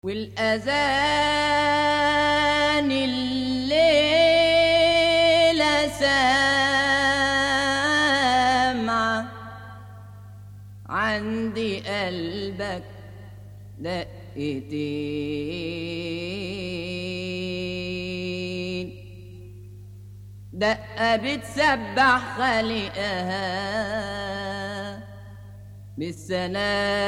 والأذان الليلة سامعة عندي قلبك دقتين دقة بتسبح خالقها بالسناء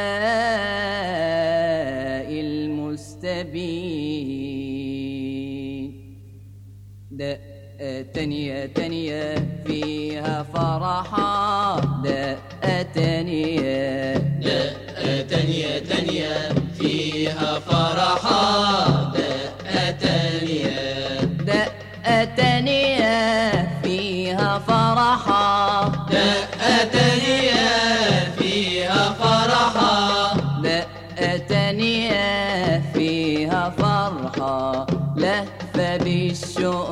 المستبين دقة تانية تانية فيها فرحة دقة تانية دقة تانية تانية فيها فرحة دقة تانية دقة تانية فيها فرحة دقة تانية فيها فرحة دقة تانية فيها فرحة لهفة بالشوق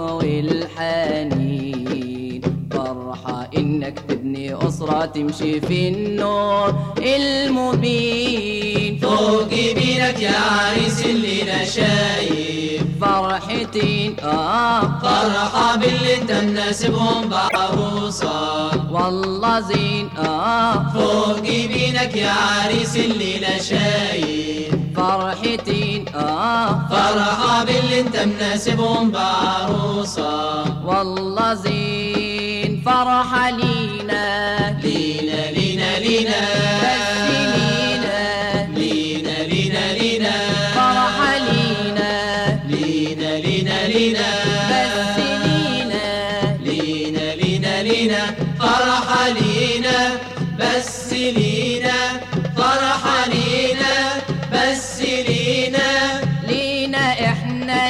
والحنين فرحة إنك تبني أسرة تمشي في النور المبين فوق جبينك يا عريس الليلة شايف فرحتين آه فرحة باللي انت مناسبهم بعروسة والله زين آه فوق جبينك يا عريس الليلة شايف فرحتين آه فرحة باللي انت مناسبهم بعروسة والله زين فرحة لينا لينا لينا لينا بس لينا لينا لينا لينا فرحة لينا لينا لينا لينا بس لينا لينا لينا لينا فرحة لينا بس لينا فرحة لينا بس لينا لينا احنا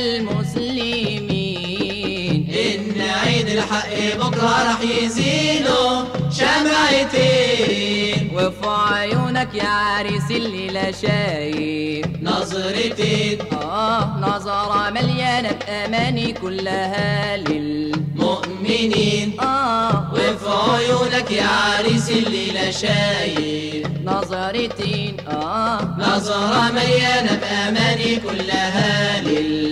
المسلمين إن عيد الحق بكرة رح يزينوا شمعتين وفي عيونك يا عريس الليلة شايف نظرتين آه نظرة مليانة بأماني كلها لل مؤمنين آه وفي عيونك يا عريس الليلة شايف نظرتين آه نظرة مليانة بأماني كلها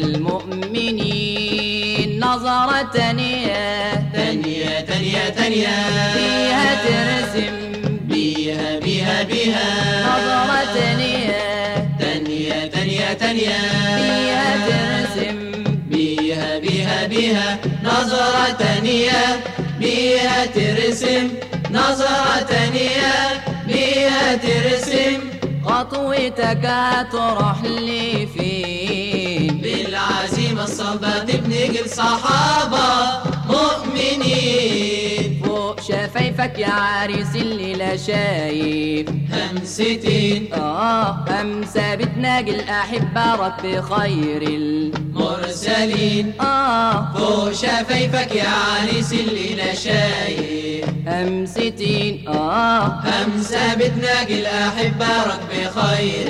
للمؤمنين نظرة تانية تانية تانية تانية فيها ترسم بيها بيها بيها نظرة تانية تانية تانية تانية فيها ترسم بيها بيها بيها نظرة تانية بيها ترسم نظرة تانية بيها ترسم خطوتك هتروح لي فين بالعزيمة الصلبة تبني جيل صحابة مؤمنين فوق شفايفك يا عريس الليلة شايف همستين آه همسة بتناجي الأحبة رب خير ال مرسلين آه فوق شفايفك يا عريس الليلة شايف همستين آه همسة بتناجي الأحبة رب خير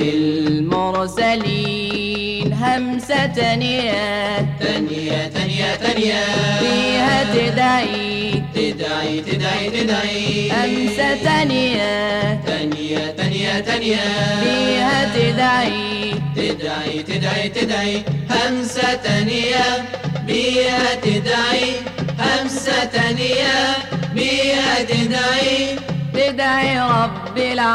المرسلين همسة تانية تانية تانية تانية فيها تدعي تدعي تدعي تدعي همسة تانية تانية تانية تانية فيها تدعي تدعي تدعي تدعي همسة تانية بيها تدعي همسة تانية بيها تدعي تدعي رب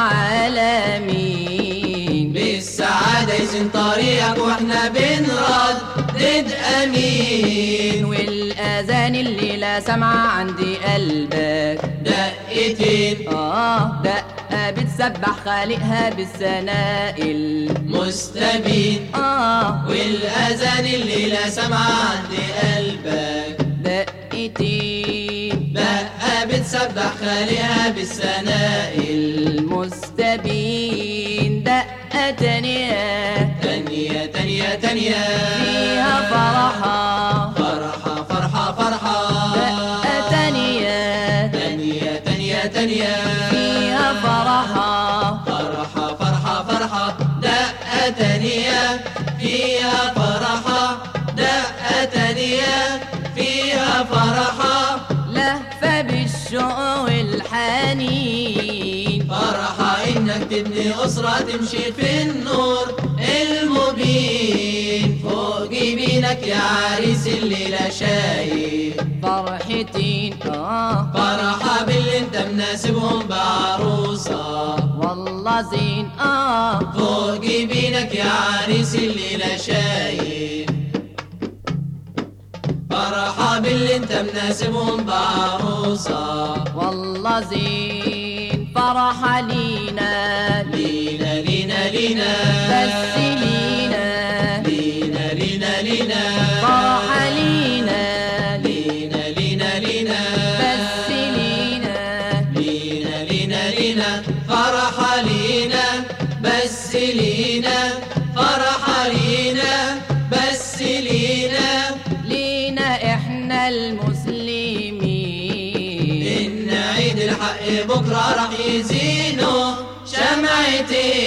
العالمين بالسعادة يزن طريقك واحنا بنردد امين والأذان الليلة سامعة عندي قلبك دقتين آه دقة بتسبح خالقها بالثناء ال- مستبين آه والاذان الليلة سامعة عند قلبك دقتين بقى بتسبح خالقها بالثناء المستبين دقة تانية تانية تانية تانية فيها فرحة فرحة فرحة فرحة دقة تانية تانية تانية تانية فيها فرحة فرحة فرحة فرحة دقة تانية فيها فرحة دقة تانية فيها فرحة لهفة بالشوق والحنين فرحة إنك تبني أسرة تمشي في النور المبين فوق يمينك يا عريس الليلة شايف فرحتين آه فرحة باللي انت مناسبهم بعروسة والله زين آه فوق يمينك يا عريس الليلة شايف فرحة باللي انت مناسبهم بعروسة والله زين فرح لينا لينا لينا لينا بس لينا لينا لينا لينا فرح لينا لينا لينا لينا بس لينا لينا لينا لينا فرحة لينا بس لينا فرحة لينا بس لينا لينا احنا المسلمين إن عيد الحق بكرة راح يزينوا شمعتين